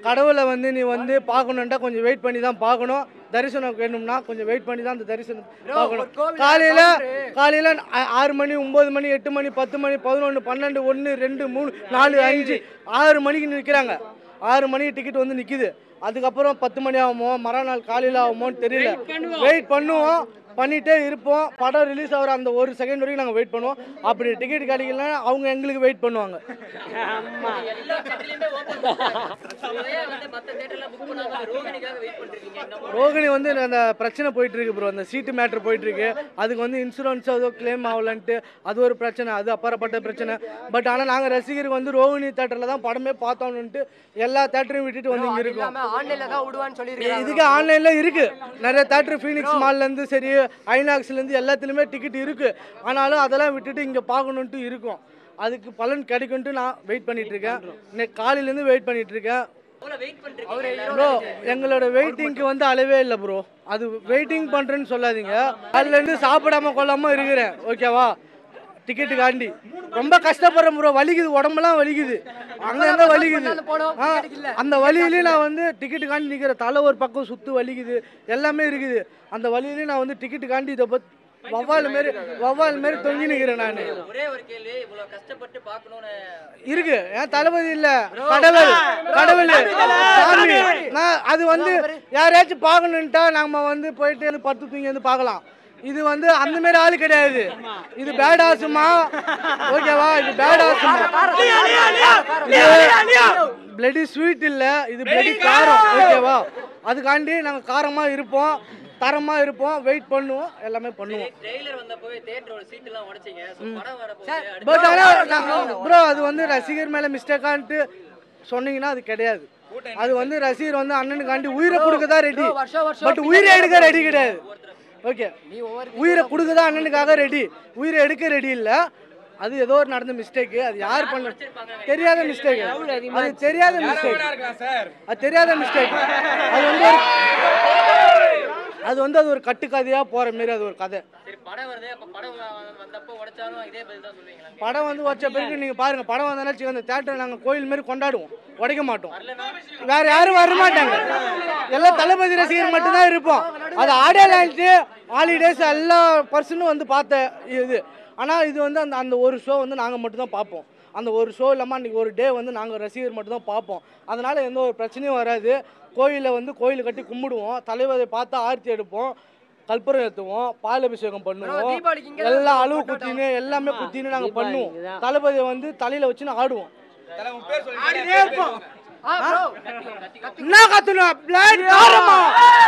கடவுளை வந்து நீ வந்து பார்க்கணுன்ட்டா கொஞ்சம் வெயிட் பண்ணி தான் பார்க்கணும் தரிசனம் வேணும்னா கொஞ்சம் வெயிட் பண்ணி தான் அந்த தரிசனம் பார்க்கணும் காலையில் காலையில் ஆறு மணி ஒம்பது மணி எட்டு மணி பத்து மணி பதினொன்று பன்னெண்டு ஒன்று ரெண்டு மூணு நாலு அஞ்சு ஆறு மணிக்கு நிற்கிறாங்க ஆறு மணிக்கு டிக்கெட் வந்து நிற்கிது அதுக்கப்புறம் பத்து மணி ஆகுமோ மறுநாள் காலையில் ஆகுமோன்னு தெரியல வெயிட் பண்ணுவோம் பண்ணிட்டே இருப்போம் படம் ரிலீஸ் ஆகிற அந்த ஒரு செகண்ட் வரைக்கும் நாங்கள் வெயிட் பண்ணுவோம் அப்படி டிக்கெட் கிடைக்கலனா அவங்க எங்களுக்கு வெயிட் பண்ணுவாங்க எல்லா தேட்டர்லயுமே ஓபன் ஏன் வந்து மத்த தேட்டர்லாம் புக் பண்ணாம ரோகிணிக்காக வெயிட் பண்றீங்க இன்னும் ரோகிணி வந்து அந்த பிரச்சனை போயிட்டு இருக்கு ப்ரோ அந்த சீட்டு மேட்ரு போயிட்டு இருக்கு அதுக்கு வந்து இன்சூரன்ஸ் ஏதோ கிளைம் ஆகலன்ட்டு அது ஒரு பிரச்சனை அது அப்பாற்பட்ட பிரச்சனை பட் ஆனால் நாங்கள் ரசிகருக்கு வந்து ரோகிணி தேட்டரில் தான் படமே பார்த்தோம்னுட்டு எல்லா தேட்டரையும் விட்டுட்டு வந்து இங்கே இருக்கோம் ஆன்லைன்ல தான் விடுவான்னு சொல்லியிருக்காங்க இதுக்கு ஆன்லைனில் இருக்கு நிறைய தேட்டர் ஃபீனிக்ஸ் மால்லேருந்து சரி ஐநாக்ஸ்லேருந்து எல்லாத்துலேயுமே டிக்கெட் இருக்கு ஆனாலும் அதெல்லாம் விட்டுட்டு இங்கே பார்க்கணுன்ட்டு இருக்கும் அதுக்கு பலன் கிடைக்கும்ட்டு நான் வெயிட் பண்ணிட்டு இருக்கேன் இன்னைக்கு காலையிலேருந்து வெயிட் பண்ணிட்டு இருக்கேன் எவ்வளவு வெயிட் பண்றீங்க ப்ரோ எங்களோட வெயிட்டிங்க்கு வந்து அளவே இல்லை ப்ரோ அது வெயிட்டிங் பண்ணுறேன்னு சொல்லாதீங்க அதுலேருந்து சாப்பிடாம கொள்ளாம இருக்கிறேன் ஓகேவா டிக்கெட்டு காண்டி ரொம்ப கஷ்டப்படுறேன் ப்ரோ வலிக்குது உடம்பெல்லாம் வலிக்குது அங்கங்க வலிக்குது ஆ அந்த வலியிலேயே நான் வந்து டிக்கெட்டு காண்டி நிற்கிறேன் தலை ஒரு பக்கம் சுத்து வலிக்குது எல்லாமே இருக்குது அந்த வலியிலேயே நான் வந்து டிக்கெட்டு காண்டி இதை பத் வவ்வால் மாரி வவ்வால் மாரி தொங்கி நிற்கிறேன் நான் ஒரே ஒரு கேள்வி இவ்வளவு கஷ்டப்பட்டு பார்க்கணும்னு இருக்கு ஏன் தளபதி இல்ல கடவுள் கடவுள் சாமி நான் அது வந்து யாரையாச்சும் பார்க்கணுன்ட்டா நம்ம வந்து போயிட்டு வந்து பத்து தூங்கி வந்து பார்க்கலாம் இது வந்து அந்த மாதிரி ஆளு கிடையாது இது பேட் ஆசுமா ஓகேவா இது பேட் ஆசுமா பிளடி ஸ்வீட் இல்ல இது பிளடி காரம் ஓகேவா அதுக்காண்டி நாங்க காரமா இருப்போம் தரமா இருப்போம் வெயிட் பண்ணுவோம் எல்லாமே பண்ணுவோம் ட்ரெய்லர் வந்தப்பவே தியேட்டரோட சீட் எல்லாம் உடைச்சீங்க So, படம் வரப்போகுது அடுத்து பட் ஆனால் ப்ரோ அது வந்து ரசிகர் மேலே மிஸ்டேக்கான்ட்டு சொன்னீங்கன்னா அது கிடையாது அது வந்து ரசிகர் வந்து அண்ணனுக்காண்டி உயிரை கொடுக்க தான் ரெடி வருஷம் வருஷம் பட் உயிரை எடுக்க ரெடி கிடையாது ஓகே உயிரை கொடுக்க தான் அண்ணனுக்காக ரெடி உயிரை எடுக்க ரெடி இல்லை அது ஏதோ ஒரு நடந்த மிஸ்டேக்கு அது யார் பண்ண தெரியாத மிஸ்டேக் அது தெரியாத மிஸ்டேக் அது தெரியாத மிஸ்டேக் அது வந்து ஒரு அது வந்து அது ஒரு கட்டுக்கதையாக போகிற மாரி அது ஒரு கதை சரி படம் வருது அப்ப படம் வ- வ- வந்தப்போ உடைச்சாலும் இதே பதில் தான் சொல்லுவீங்களா படம் வந்து வச்ச பிறகு நீங்க பாருங்க படம் வந்தாச்சு அந்த தேட்டர் நாங்க கோயில் மாதிரி கொண்டாடுவோம் உடைக்க மாட்டோம் வேற யாரும் வர மாட்டாங்க எல்லாம் தளபதி ரசிகர் மட்டும்தான் இருப்போம் அது ஆடியோ லான்ச்சு ஹாலிடேஸ் எல்லா பர்சனும் வந்து பார்த்த இது ஆனால் இது வந்து அந்த அந்த ஒரு ஷோ வந்து நாங்கள் மட்டும்தான் பார்ப்போம் அந்த ஒரு ஷோ இல்லாமல் அன்றைக்கி ஒரு டே வந்து நாங்கள் ரசிகர் மட்டும்தான் பார்ப்போம் அதனால் எந்த ஒரு பிரச்சனையும் வராது கோயிலில் வந்து கோயில் கட்டி கும்பிடுவோம் தலைவரை பார்த்து ஆர்த்தி எடுப்போம் கற்பூரம் ஏற்றுவோம் பால் அபிஷேகம் பண்ணுவோம் தீபாவளிக்கு இங்க எல்லா அளவு குத்தின்னு எல்லாமே குத்தின்னு நாங்க பண்ணுவோம் தளபதியை வந்து தலையில வச்சுன்னு ஆடுவோம் ஆடினே இருப்போம் ஆ ப்ரோ என்ன கத்தணும் பிளேட் காரமா